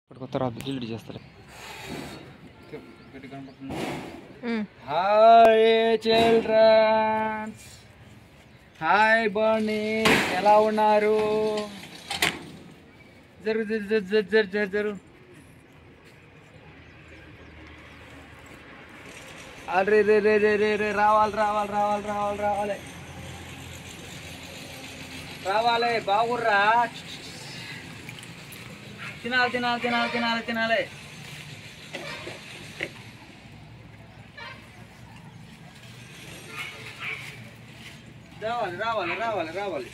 ఇప్పుడు కొత్త రాదు డిలీట్ చేస్తారు um. Hi children's hi Barney ఎలా ఉన్నారు జరు జరు జరు జరు జరు జరు జరు అరే రే రే రే రే రే రావాలి రావాలి రావాలి రావాలి రావాలి రావాలి బాగుర్రా తినాలి తినాలి తినాలి తినాలి తినాలి రావాలి రావాలి రావాలి రావాలి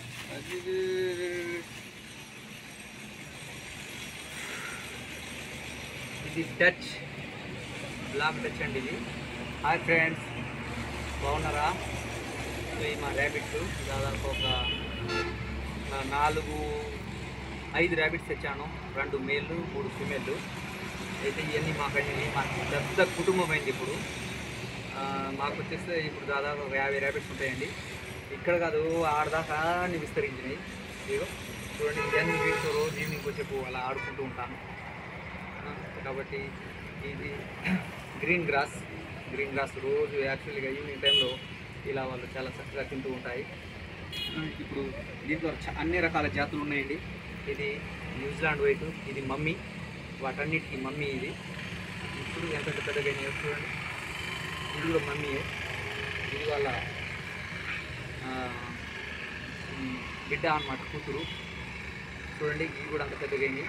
ఇది టచ్ బ్లాక్ టచ్ అండి ఇది హాయ్ ఫ్రెండ్స్ బాగున్నారా ఇవి మా ర్యాబిట్స్ దాదాపు ఒక ఆ, నాలుగు ఐదు ర్యాబిట్స్ తెచ్చాను రెండు మేళ్ళు మూడు ఫిమేళ్ళు అయితే ఇవన్నీ మాకండి మా పెద్ద కుటుంబం అయింది ఇప్పుడు ఆ, మాకు వచ్చేస్తే ఇప్పుడు దాదాపు ఒక యాభై ర్యాబిట్స్ ఉంటాయండి ఇక్కడ కాదు ఆడదాకా అన్ని విస్తరించినాయి ఇదిగో చూడండి ఇవన్నీ వీటితో రోజు ఈవినింగ్ వచ్చేపు అలా ఆడుకుంటూ ఉంటాను ఆ, కాబట్టి ఇది గ్రీన్ గ్రాస్ గ్రీన్ గ్రాస్ రోజు యాక్చువల్గా ఈవినింగ్ టైంలో ఇలా వాళ్ళు చాలా చక్కగా తింటూ ఉంటాయి ఆ, ఇప్పుడు దీంట్లో చ- అన్ని రకాల జాతులు ఉన్నాయండి ఇది న్యూజిలాండ్ వైట్ ఇది మమ్మీ వాటన్నిటికీ మమ్మీ ఇది ఇప్పుడు ఎంత పెద్దగా అయినాయో చూడండి ఇది కూడా మమ్మీయే ఇది వాళ్ళ ఆ, ఉమ్, బిడ్డ అన్నమాట కూతురు చూడండి ఇది కూడా అంత పెద్దగా అయింది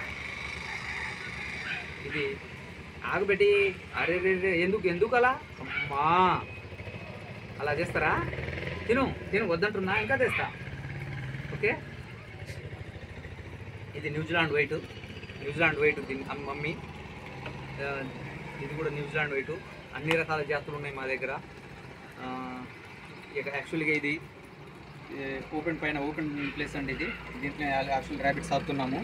ఇది ఆగబెట్టి అరే రే రే ఎందుకు ఎందుకు అలా అమ్మా అలా చేస్తారా తిను తిను వద్దంటున్నా ఇంకా తెస్తా ఓకే ఇది న్యూజిలాండ్ వైట్ న్యూజిలాండ్ వైట్ దీని అమ్మ మమ్మీ ఆ, ఇది కూడా న్యూజిలాండ్ వైట్ అన్ని రకాల జాతులు ఉన్నాయి మా దగ్గర ఆ, ఇక యాక్చువల్గా ఇది ఓపెన్ పైన ఓపెన్ ప్లేస్ అండి ఇది దీంట్లో యాక్చువల్ ర్యాబిట్స్ ఆపుతున్నాము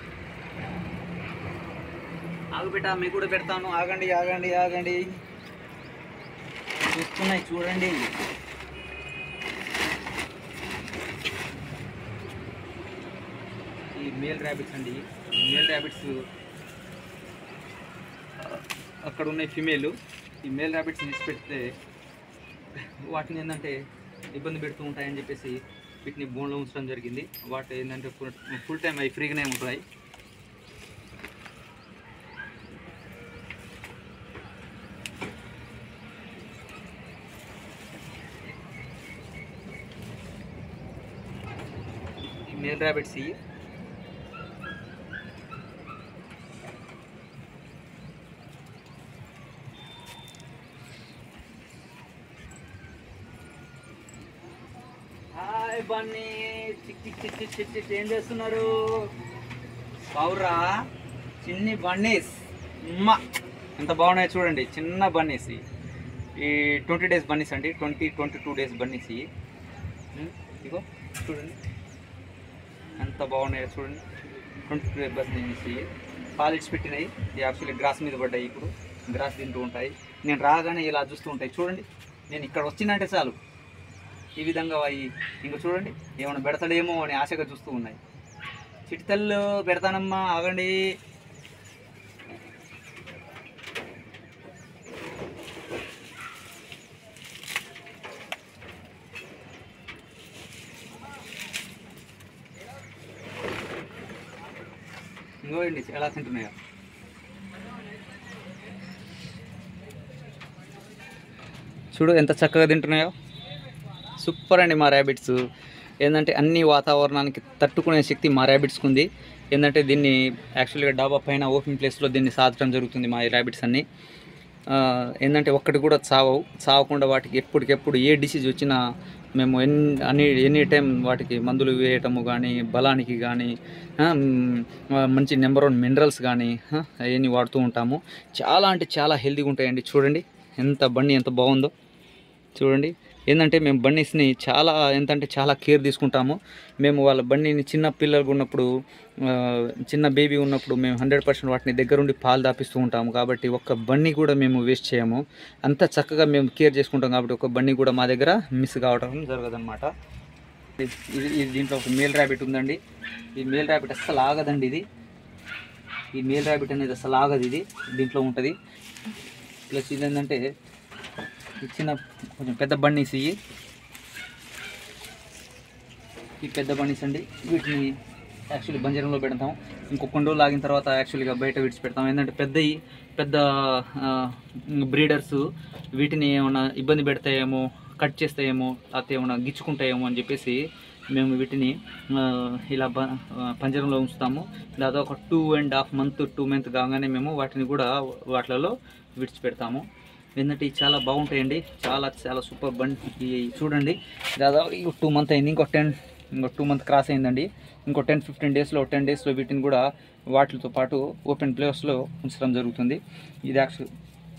ఆగుబెట్ట మీకు కూడా పెడతాను ఆగండి ఆగండి ఆగండి చూస్తున్నాయి చూడండి ఈ మేల్ ర్యాబిట్స్ అండి ఈ మేల్ ర్యాబిట్స్ అక్కడ ఉన్నాయి ఫిమేల్ ఈ మేల్ ర్యాబిట్స్ తీసి పెడితే వాటిని ఏంటంటే ఇబ్బంది పెడుతూ ఉంటాయని చెప్పేసి వీటిని బోన్లో ఉంచడం జరిగింది వాటి ఏంటంటే ఫుల్ ఫుల్ టైం అవి ఫ్రీగానే ఉంటాయి ఈ మేల్ ర్యాబిట్స్ ఇవి hi bunny chick chick chick chick chick chick ఏం చేస్తున్నారు పౌరా చిన్ని బన్నీస్ అమ్మ ఎంత బాగున్నాయి చూడండి చిన్న బన్నీస్ ఇవి. ఈ ట్వంటీ డేస్ బన్నీస్ అండి twenty twenty two days bunnies ఇవి ఉమ్, ఇగో చూడండి ఎంత బాగున్నాయో చూడండి ట్వంటీ టూ డేస్ బన్నీస్ ఇవి పాలిట్స్ పెట్టినాయి ఇవి యాక్చువల్లీ గ్రాస్ మీద పడ్డాయి ఇప్పుడు గ్రాస్ తింటూ ఉంటాయి నేను రాగానే ఇలా చూస్తూ ఉంటాయి చూడండి నేను ఇక్కడ వచ్చిందంటే చాలు ఈ విధంగా అవి ఇంక చూడండి ఏమైనా పెడతాడేమో అని ఆశగా చూస్తూ ఉన్నాయి చిటితల్లు పెడతానమ్మా ఆగండి ఇంకోండి ఎలా తింటున్నాయో చూడు ఎంత చక్కగా తింటున్నాయో సూపర్ అండి మా ర్యాబిట్స్ ఏంటంటే అన్ని వాతావరణానికి తట్టుకునే శక్తి మా ర్యాబిట్స్కి ఉంది ఏంటంటే దీన్ని యాక్చువల్గా డాబా పైన ఓపెన్ ప్లేస్లో దీన్ని సాధడం జరుగుతుంది మా ర్యాబిట్స్ అన్ని ఆ, ఏంటంటే ఒక్కటి కూడా చావవు చావకుండా వాటికి ఎప్పటికెప్పుడు ఏ డిసీజ్ వచ్చినా మేము ఎన్ అన్ని ఎనీ టైం వాటికి మందులు వేయటము కానీ బలానికి కానీ ఆ, మ్, ఆ, మంచి నెంబర్ వన్ మినరల్స్ కానీ ఆ, అవన్నీ వాడుతూ ఉంటాము చాలా అంటే చాలా హెల్తీగా ఉంటాయండి చూడండి ఎంత బండి ఎంత బాగుందో చూడండి ఏంటంటే మేము బండిస్ని చాలా ఎంతంటే చాలా కేర్ తీసుకుంటాము మేము వాళ్ళ బండిని చిన్న పిల్లలు ఉన్నప్పుడు ఆ, చిన్న బేబీ ఉన్నప్పుడు మేము హండ్రెడ్ పర్సెంట్ వాటిని దగ్గరుండి పాలు దాపిస్తూ ఉంటాము కాబట్టి ఒక్క బండి కూడా మేము వేస్ట్ చేయము అంత చక్కగా మేము కేర్ చేసుకుంటాం కాబట్టి ఒక బండి కూడా మా దగ్గర మిస్ కావడం జరగదన్నమాట ఇది ఇది దీంట్లో ఒక మేల్ ర్యాబిట్ ఉందండి ఈ మేల్ ర్యాబిట్ అస్సలు ఆగదండి ఇది ఈ మేల్ ర్యాబిట్ అనేది అసలు ఆగదు ఇది దీంట్లో ఉంటుంది ప్లస్ ఇది ఏంటంటే ఈ చిన్న కొంచెం పెద్ద బన్నీస్ ఇవి ఈ పెద్ద బన్నీస్ అండి వీటిని యాక్చువల్లీ బంజరంలో పెడతాం ఇంకో కొన్ని రోజులు ఆగిన తర్వాత యాక్చువల్గా బయట విడిచిపెడతాం ఏంటంటే పెద్దవి పెద్ద బ్రీడర్స్ వీటిని ఏమైనా ఇబ్బంది పెడతాయేమో కట్ చేస్తాయేమో లేకపోతే ఏమైనా గిచ్చుకుంటాయేమో అని చెప్పేసి మేము వీటిని ఆ, ఇలా బ ఆ, పంజరంలో ఉంచుతాము దాదాపు ఒక two and half month two month కాగానే మేము వాటిని కూడా వాటిలలో విడిచిపెడతాము ఏంటంటే ఇవి చాలా బాగుంటాయండి చాలా చాలా సూపర్ బండి ఇవి చూడండి దాదాపు ఇంకో టూ మంత్ అయింది ఇంకో టెన్ ఇంకో టూ మంత్ క్రాస్ అయిందండి ఇంకో టెన్ ఫిఫ్టీన్ డేస్లో టెన్ డేస్లో వీటిని కూడా వాటితో పాటు ఓపెన్ ప్లేస్లో ఉంచడం జరుగుతుంది ఇది యాక్చువల్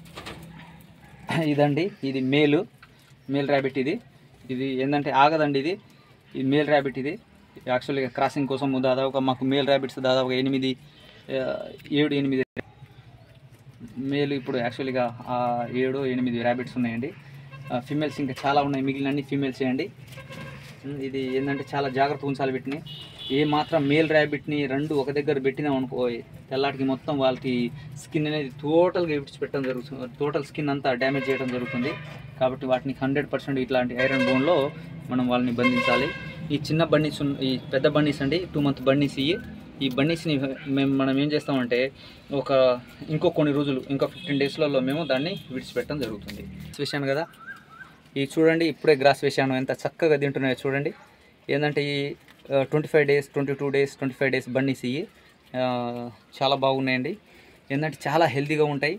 ఇదండి ఇది మేలు మేల్ ర్యాబిట్ ఇది ఇది ఏంటంటే ఆగదండి ఇది ఇది మేల్ ర్యాబిట్ ఇది యాక్చువల్గా క్రాసింగ్ కోసం దాదాపుగా మాకు మేల్ ర్యాబిట్స్ దాదాపుగా ఎనిమిది ఆ, ఏడు ఎనిమిది మేలు ఇప్పుడు యాక్చువల్గా ఆ ఏడు ఎనిమిది ర్యాబిట్స్ ఉన్నాయండి ఫీమేల్స్ ఇంకా చాలా ఉన్నాయి మిగిలిన ఫీమేల్స్ చేయండి ఇది ఏంటంటే చాలా జాగ్రత్త ఉంచాలి వీటిని ఏ మాత్రం మేల్ ర్యాబిట్ని రెండు ఒక దగ్గర పెట్టినాం అనుకో తెల్లాటికి మొత్తం వాళ్ళకి స్కిన్ అనేది టోటల్గా విడిచిపెట్టడం జరుగుతుంది టోటల్ స్కిన్ అంతా డ్యామేజ్ చేయడం జరుగుతుంది కాబట్టి వాటిని హండ్రెడ్ పర్సెంట్ ఇట్లాంటి ఐరన్ బోన్లో మనం వాళ్ళని బంధించాలి ఈ చిన్న బన్నీస్ ఉన్న- ఈ పెద్ద బన్నీస్ అండి టూ మంత్ బన్నీస్ ఇవి ఈ బన్నీస్ని మేము మనం ఏం చేస్తామంటే ఒక ఇంకో కొన్ని రోజులు ఇంకో ఫిఫ్టీన్ డేస్లలో మేము దాన్ని విడిచిపెట్టడం జరుగుతుంది వేసాను కదా ఈ చూడండి ఇప్పుడే గ్రాస్ వేసాను ఎంత చక్కగా తింటున్నాయో చూడండి ఏంటంటే ఈ twenty five days twenty two days twenty five days bunnies ఇవి ఆ, చాలా బాగున్నాయండి ఏంటంటే చాలా హెల్తీగా ఉంటాయి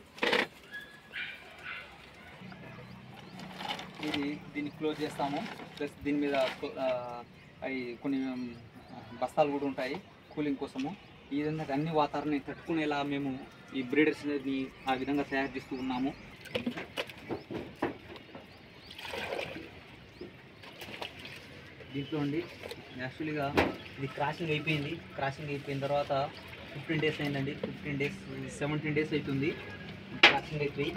ఇది దీన్ని క్లోజ్ చేస్తాము ప్లస్ దీని మీద ఆ, అవి కొన్ని ఉమ్, బస్తాలు కూడా ఉంటాయి కూలింగ్ కోసము ఈ విధంగా అన్ని వాతావరణాన్ని తట్టుకునేలా మేము ఈ బ్రీడర్స్ ని ఆ విధంగా తయారు చేస్తూ ఉన్నాము దీంట్లో అండి యాక్చువల్గా ఇది క్రాసింగ్ అయిపోయింది క్రాసింగ్ అయిపోయిన తర్వాత ఫిఫ్టీన్ డేస్ అయిందండి ఫిఫ్టీన్ డేస్ సెవెంటీన్ డేస్ అవుతుంది క్రాసింగ్ అయిపోయి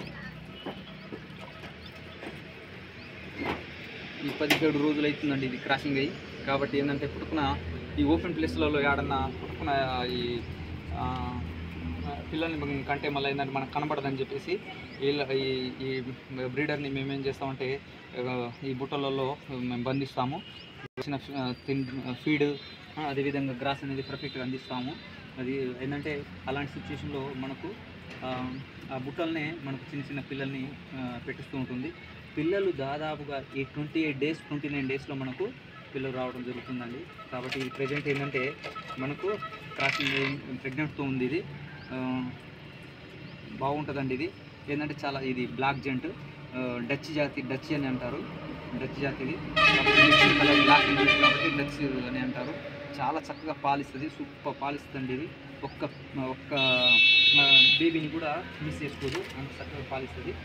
ఈ పదిహేడు రోజులు అవుతుందండి ఇది క్రాసింగ్ అయ్యి కాబట్టి ఏంటంటే పుట్టుకున్న ఈ ఓపెన్ ప్లేస్లలో ఏడన్నా పుట్టుకున్న ఈ ఆ, పిల్లల్ని మనం కంటే మళ్ళీ ఏంటంటే మనకు కనబడదని చెప్పేసి వీళ్ళ ఈ ఈ బ్రీడర్ని మేము ఏం చేస్తామంటే ఆ, ఈ బుట్టలలో మేము బంధిస్తాము వచ్చిన తిన్ ఫీడ్ అదేవిధంగా గ్రాస్ అనేది పర్ఫెక్ట్గా అందిస్తాము అది ఏంటంటే అలాంటి సిచ్యువేషన్లో మనకు ఆ, ఆ బుట్టల్నే మనకు చిన్న చిన్న పిల్లల్ని ఆ, పెట్టిస్తూ ఉంటుంది పిల్లలు దాదాపుగా ఈ twenty eight days twenty nine డేస్లో మనకు పిల్లలు రావడం జరుగుతుందండి కాబట్టి ఇది ప్రజెంట్ ఏంటంటే మనకు క్రాసింగ్ ప్రెగ్నెంట్తో ఉంది ఇది ఆ, బాగుంటుందండి ఇది ఏంటంటే చాలా ఇది బ్లాక్ జెంట్ డచ్ జాతి డచ్ అని అంటారు డచ్ జాతి ఇది కలర్ బ్లాక్ ఇంగ్లీష్ కాబట్టి డచ్ అని అంటారు చాలా చక్కగా పాలిస్తుంది సూపర్ పాలిస్తుందండి ఇది ఒక్క ఒక్క ఆ, బేబీని కూడా మిస్ చేసుకోదు అంత చక్కగా పాలిస్తుంది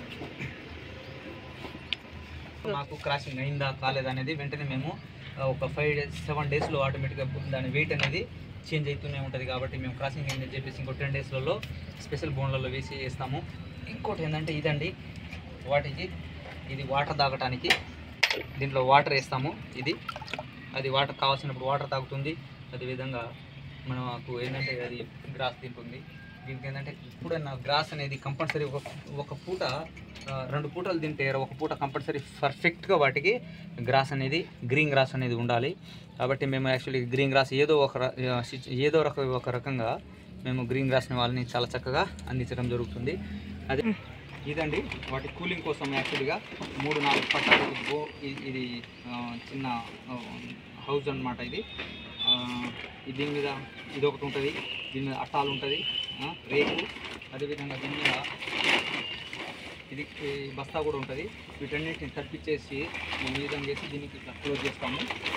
మాకు క్రాసింగ్ అయిందా కాలేదా అనేది వెంటనే మేము ఆ, ఒక ఫైవ్ డేస్ సెవెన్ డేస్లో ఆటోమేటిక్గా దాని వెయిట్ అనేది చేంజ్ అవుతూనే ఉంటుంది కాబట్టి మేము క్రాసింగ్ అయిందని చెప్పేసి ఇంకో టెన్ డేస్లలో స్పెషల్ బోన్లలో వేసి వేస్తాము ఇంకోటి ఏంటంటే ఇదండి వాటికి ఇది వాటర్ తాగటానికి దీంట్లో వాటర్ వేస్తాము ఇది అది వాటర్ కావాల్సినప్పుడు వాటర్ తాగుతుంది అదేవిధంగా మనకు ఏంటంటే అది గ్రాస్ తింటుంది దీనికి ఏంటంటే ఎప్పుడైనా గ్రాస్ అనేది కంపల్సరీ ఒక ఒక పూట ఆ, రెండు పూటలు తింటే ఒక పూట కంపల్సరీ పర్ఫెక్ట్గా వాటికి గ్రాస్ అనేది గ్రీన్ గ్రాస్ అనేది ఉండాలి కాబట్టి మేము యాక్చువల్లీ గ్రీన్ గ్రాస్ ఏదో ఒక ర- ఆ, సిచ్- ఏదో రక ఒక రకంగా మేము గ్రీన్ గ్రాస్ని వాళ్ళని చాలా చక్కగా అందించడం జరుగుతుంది అదే ఇదండి వాటి కూలింగ్ కోసం యాక్చువల్గా మూడు నాలుగు పట్టాలు గో ఇ- ఇది ఆ, చిన్న హౌస్ అన్నమాట ఇది ఆ, ఇది దీని మీద ఇది ఒకటి ఉంటుంది దీని మీద అట్టాలు ఉంటుంది ఆ, రేకు అదేవిధంగా దీని మీద ఇది ఈ బస్తా కూడా ఉంటుంది వీటన్నిటిని తప్పించేసి మేము ఈ విధంగా చేసి దీనికి ఇట్లా క్లోజ్ చేస్తాము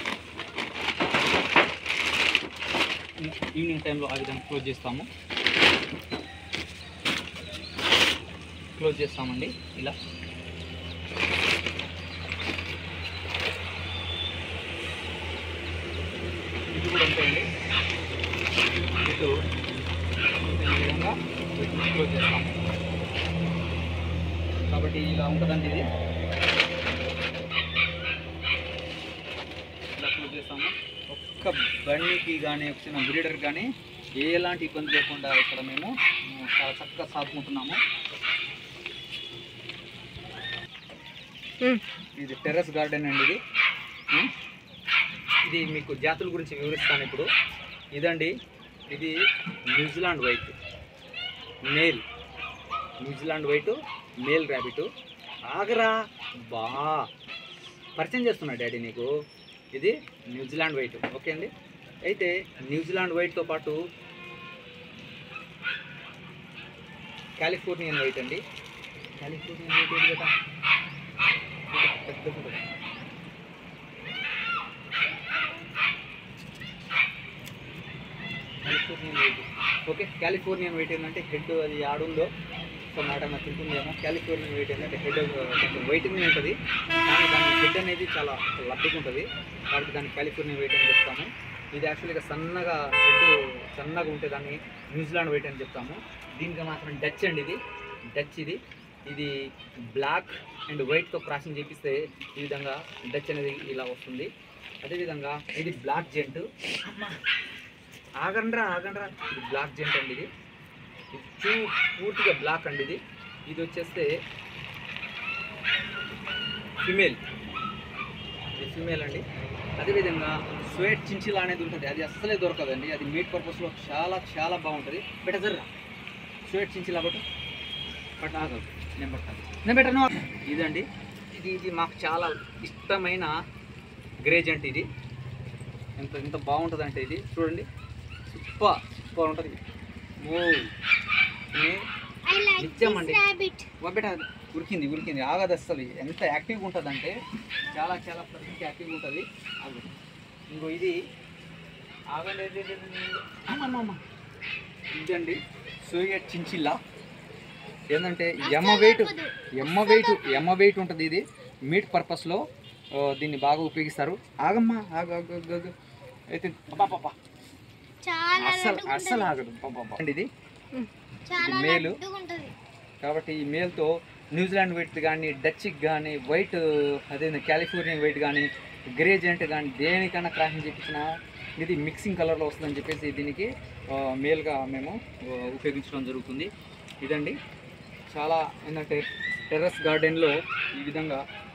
ఈవినింగ్ టైంలో ఆ విధంగా క్లోజ్ చేస్తాము క్లోజ్ చేస్తామండి ఇలా ఇది కూడా ఉంటాయండి ఇటు ఈ విధంగా వీటిని క్లోజ్ చేస్తాము కాబట్టి ఇలా ఉంటుందండి ఇది ఇలా క్లోజ్ చేస్తాము ఒక్క బండికి కానీ వచ్చిన బ్రీడర్ కానీ ఎలాంటి ఇబ్బంది లేకుండా ఇక్కడ మేము ఉమ్, చాలా చక్కగా సాగుకుంటున్నాము ఉమ్. ఇది టెర్రస్ గార్డెన్ అండి ఇది ఉమ్. ఇది మీకు జాతుల గురించి వివరిస్తాను ఇప్పుడు ఇదండి ఇది New Zealand white male New Zealand white male rabbit ఆగరా బా పరిచయం చేస్తున్నా డాడీ నీకు ఇది న్యూజిలాండ్ వైట్ ఓకే అండి అయితే న్యూజిలాండ్ వైట్తో పాటు కాలిఫోర్నియన్ వైట్ అండి కాలిఫోర్నియన్ వైట్ ఏది కదా పెద్దగా ఉంటుంది. Californian white okay Californian white ఏంటంటే హెడ్ అది ఆడుందో సో మాట నాకు తింటుందేమో కాలిఫోర్నియన్ వైట్ ఏంటంటే హెడ్ కొంచెం వైట్గా ఉంటుంది కానీ దాని హెడ్ అనేది చాలా లబ్బిగా ఉంటుంది కాబట్టి దాన్ని కాలిఫోర్నియన్ వైట్ అని చెప్తాము ఇది యాక్చువల్గా సన్నగా హెడ్ సన్నగా ఉంటే దాన్ని న్యూజిలాండ్ వైట్ అని చెప్తాము దీనికి మాత్రం డచ్ అండి ఇది డచ్ ఇది ఇది బ్లాక్ అండ్ వైట్తో క్రాసింగ్ చేపిస్తే ఈ విధంగా డచ్ అనేది ఇలా వస్తుంది అదేవిధంగా ఇది బ్లాక్ జెంట్ ఆగండ్రా ఆగండ్రా ఇది బ్లాక్ జెంట్ అండి ఇది ఇది చూ పూర్తిగా బ్లాక్ అండి ఇది ఇది వచ్చేస్తే ఫిమేల్ ఇది ఫిమేల్ అండి అదేవిధంగా స్వేట్ చించిలా అనేది ఉంటుంది అది అస్సలే దొరకదండి అది మీట్ పర్పస్లో చాలా చాలా బాగుంటుంది బెటర్ స్వేట్ చించిలా బట్ బట్ ఆగదు నేను పడతాను నేను బెటర్ ఇదండి ఇది ఇది మాకు చాలా ఇష్టమైన గ్రేజెంట్ ఇది ఎంత ఎంత బాగుంటుంది అంటే ఇది చూడండి సూపర్ సూపర్ ఉంటుంది ఓ ఏ- I like నిత్యమండి. this rabbit. వబ్బెట ఉరికింది ఉరికింది ఆగదు అస్సలు ఎంత యాక్టివ్గా ఉంటుంది అంటే చాలా చాలా ప్రజెంట్ యాక్టివ్గా ఉంటుంది ఆగు. ఇంకో ఇది ఆగండి ఇది- ఇది- ఇది- అమ్మమ్మ అమ్మ. ఇదండి సోవియట్ చించిల్లా ఏంటంటే ఎమ్మ వెయిట్ అవ్వదు. ఎమ్మ వెయిట్ ఎమ్మ వెయిట్ ఉంటుంది ఇది మీట్ పర్పస్లో ఆ, దీన్ని బాగా ఉపయోగిస్తారు ఆగమ్మా ఆగ ఆగ, ఆగ, ఆగ. అయితే పాప చాలా అస్సలు లడ్డుగా అస్సలు ఉంటది. ఆగదు పాప అండి ఇది చాలా ఇది మేలు. లడ్డుగా ఉంటది. కాబట్టి ఈ మేల్తో న్యూజిలాండ్ వైట్ కానీ డచ్కి కానీ వైట్ అదే కాలిఫోర్నియా వైట్ కానీ గ్రేజెంట్ కానీ దేనికైనా క్రాసింగ్ చేపించిన ఇది మిక్సింగ్ కలర్లో వస్తుందని చెప్పేసి దీనికి ఆ, మేల్గా మేము ఆ, ఉపయోగించడం జరుగుతుంది ఇదండి చాలా ఏంటంటే టెర్రస్ గార్డెన్లో ఈ విధంగా